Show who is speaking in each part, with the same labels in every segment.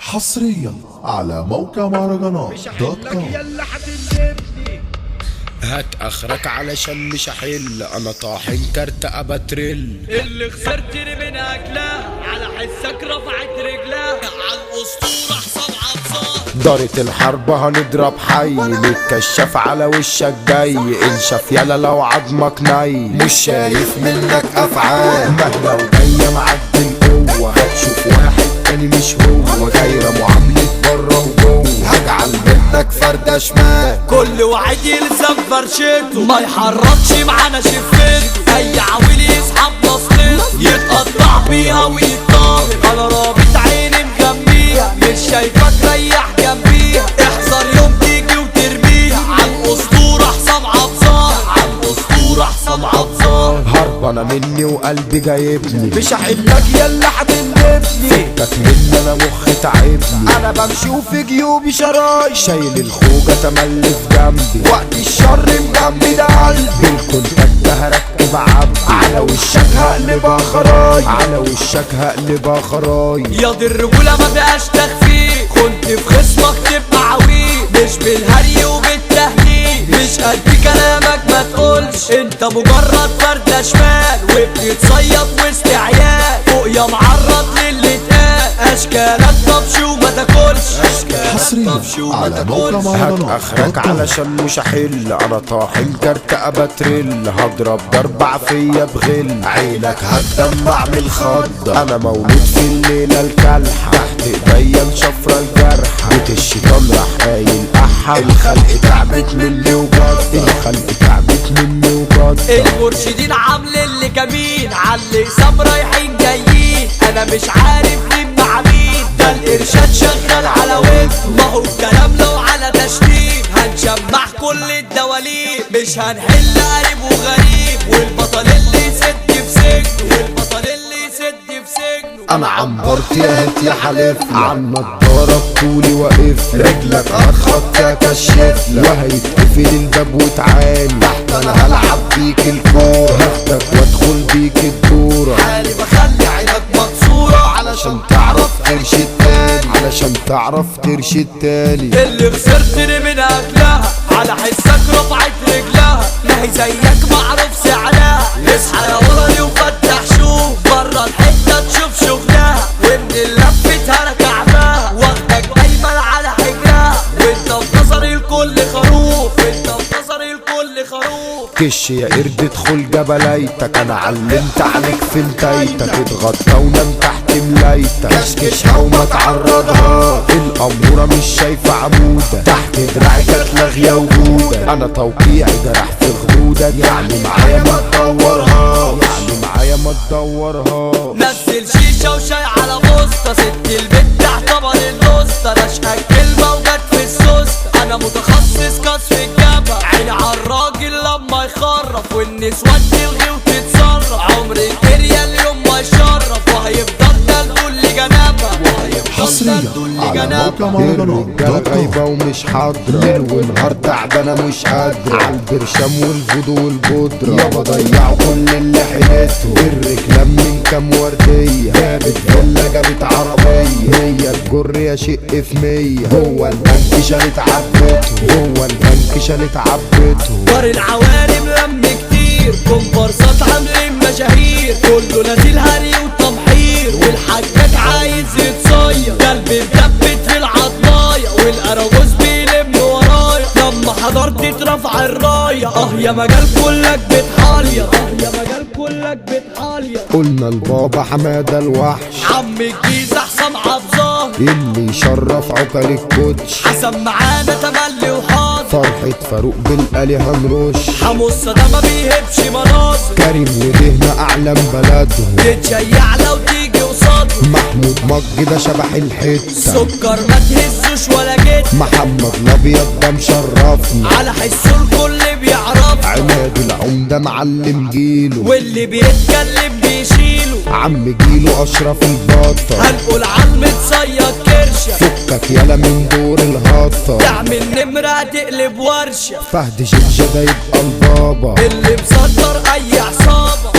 Speaker 1: حصريا على موقع مهرجانات دوت
Speaker 2: لك
Speaker 1: كوم
Speaker 2: يلا حتندبني
Speaker 3: هات اخرك علشان مش هحل انا طاحن كارت اباتريل
Speaker 4: اللي خسرتني من اكلها على حسك رفعت رجلها على الاسطوره حصل عطسان
Speaker 3: دارت الحرب هنضرب حي للكشاف على وشك جاي انشف يلا لو عظمك ني مش شايف منك افعال مهما وجايه معدي القوه هتشوف واحد تاني مش هو دايره معامله بره وجوه هجعل منك فرده شمال
Speaker 4: كل واحد يلزم فرشته ما يحركش معانا شفته اي عويل يسحب بسطته يتقطع بيها ويتطابق انا رابط عيني مجنبيها مش شايفك ريح جنبيها احذر يوم تيجي وترميها على الاسطوره حسام عطسان على الاسطوره حسام عطسان
Speaker 3: هربانه مني وقلبي جايبني
Speaker 4: مش هحلك يلا هتندبني
Speaker 3: فكك مني انا مخي تعبني
Speaker 4: انا بمشي وفي جيوبي شرايط
Speaker 3: شايل الخوجة تملي في جنبي
Speaker 4: وقت الشر مجمد قلبي
Speaker 3: بالكونتاكت هركب عبد على وشك هقلبها خراي على وشك هقلبها خراي
Speaker 4: يا دي الرجولة ما بقاش تخفيك كنت في خصمك تبقى عويل مش بالهري وبالتهليل مش قد كلامك ما تقولش انت مجرد فردة شمال وبتتصيد وسط عيال فوق يا معرض للي اتقال اشكالك طفش وما تاكلش اشكالك
Speaker 1: حصريا
Speaker 4: طفش وما
Speaker 1: على موقع
Speaker 4: تاكلش
Speaker 3: هات
Speaker 1: مهرجانات
Speaker 3: اخرك
Speaker 1: دوت كوم
Speaker 3: علشان مش هحل انا طاحن كارت اباتريل هضرب ضربة فيا بغل عينك هتدمع من الخض انا مولود في الليلة الكالحة تحت ايديا شفرة الجرح بيت الشيطان راح قايل احا الخلق تعبت مني وجد الخلق تعبت مني وجد
Speaker 4: المرشدين عامل اللي كمين علي سام رايحين جايين انا مش عارف مين مع مين ده الارشاد شغال على ود ما هو الكلام لو على تشتيت هنشمع كل الدواليب مش هنحل قريب وغريب والبطل اللي يسد في سجنه والبطل اللي يسد في سجنه
Speaker 3: انا عنبرت يا هات يا حلف عن نضارة بطولي واقف رجلك هتخط يا كشف وهيتقفل الباب وتعالي تحت انا هلعب بيك الكورة هاخدك وادخل بيك الدورة
Speaker 4: حالي بخلي عينك مكسورة
Speaker 3: علشان تعرف ترشد تاني علشان تعرف ترشد تاني
Speaker 4: اللي خسرتني من اكلها على حسك رفعت رجلها ما هي زيك معروف سعرها اصحى يا ولدي وفتح شوف بره الحته تشوف شغلها ومن اللفت انا كعبها واخدك دايما على حجرها وانت في نظري الكل خروف انت في نظري الكل خروف
Speaker 3: كش يا قرد ادخل جبليتك انا علمت عليك في انتيتك اتغطى ونام تحت ملايتك كشكشها وما تعرضها الاموره مش شايفه عموده تحت دراعي كانت لاغيه وجوده انا توقيعي جرح في خدودك يعني معايا ما تدورها يعني معايا ما تدورها
Speaker 4: نزل شيشة وشاي على بوسطة ست البيت تعتبر الوسطى رشقك كلمة وجت في السوستة أنا متخصص كسر الجبهة عيني عالراجل لما يخرف والنسوان تلغي وتتصرف عمر الدنيا اليوم ما يشرف وهيفضل ده الكل جنابها وهيفضل ده
Speaker 1: حصريا
Speaker 4: الكل
Speaker 1: على
Speaker 4: جنابها
Speaker 1: موقع مهرجانات
Speaker 3: الرجالة
Speaker 1: دوت كوم
Speaker 3: غايبة ومش حاضرة ليل ونهار تعبانة مش قادرة عالبرشام والفودو والبودرة يابا ضيعوا كل اللي حيلته الرجلام من كام وردية جابت فيلا جابت عربية هي الجر يا شق في مية هو البنك شالت عبته هو البنك شالت عبته
Speaker 4: دار العوالم لم كتير كومبارسات عاملين مشاهير كله نازل هري وتمحير والحجاج عايز يتصير قلبي مدبت في العضلاية والاراجوز بيلم ورايا لما حضرت اترفع الراية اه يا مجال كلك بتحاليا اه يا مجال كلك بتحاليا
Speaker 3: قلنا البابا حمادة الوحش
Speaker 4: عم الجيزة حسام عبظاه
Speaker 3: اللي يشرف عقل الكوتش
Speaker 4: حسن معانا تملي وحاضر
Speaker 3: فرحة فاروق بالآلي هنرش
Speaker 4: حمصة ده ما بيهبش مناظر
Speaker 3: كريم ودهنا أعلم بلدهم
Speaker 4: تتشيع لو تيجي قصاده
Speaker 3: محمود مج ده شبح الحتة
Speaker 4: سكر ما تهزوش ولا جد
Speaker 3: محمد الأبيض ده مشرفنا
Speaker 4: على حسه الكل بيعرف
Speaker 3: عماد العمدة معلم جيله
Speaker 4: واللي بيتكلم بيشيله
Speaker 3: عم جيله أشرف البطل
Speaker 4: هنقول عم تصيد كرشة
Speaker 3: فكك يلا من دور الهطة
Speaker 4: تعمل نمرة تقلب ورشة
Speaker 3: فهد جيجا ده يبقى البابا
Speaker 4: اللي مصدر أي عصابة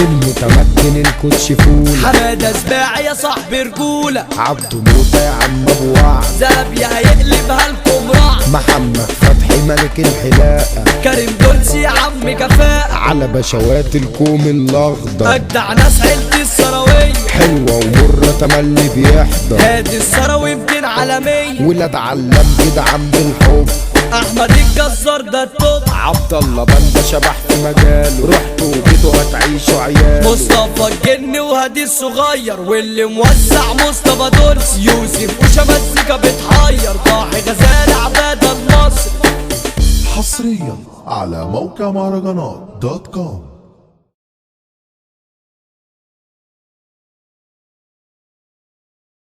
Speaker 3: المتمكن الكوتش فول
Speaker 4: حمادة سباع يا صاحبي رجولة
Speaker 3: عبده موتى يا عم ابو وعد
Speaker 4: الزابية هيقلبها لكم رعب
Speaker 3: محمد فتحي ملك الحلاقة
Speaker 4: كريم دولسي يا عم كفاءة
Speaker 3: على بشوات الكوم الاخضر
Speaker 4: أجدع ناس عيلة الثروية
Speaker 3: حلوة ومرة تملي بيحضر
Speaker 4: هادي الثروي في دين عالمية
Speaker 3: ولاد علام جدعان بالحب
Speaker 4: أحمد الجزار ده التوب
Speaker 3: عبد الله بند شبح في مجاله رحتوا وجيتوا هتعيشوا عياله
Speaker 4: مصطفى الجن وهادي الصغير واللي موزع مصطفى دولس يوسف وشمسكة بتحير ضاحي غزال عبادة النصر
Speaker 1: حصريا على موقع مهرجانات دوت كوم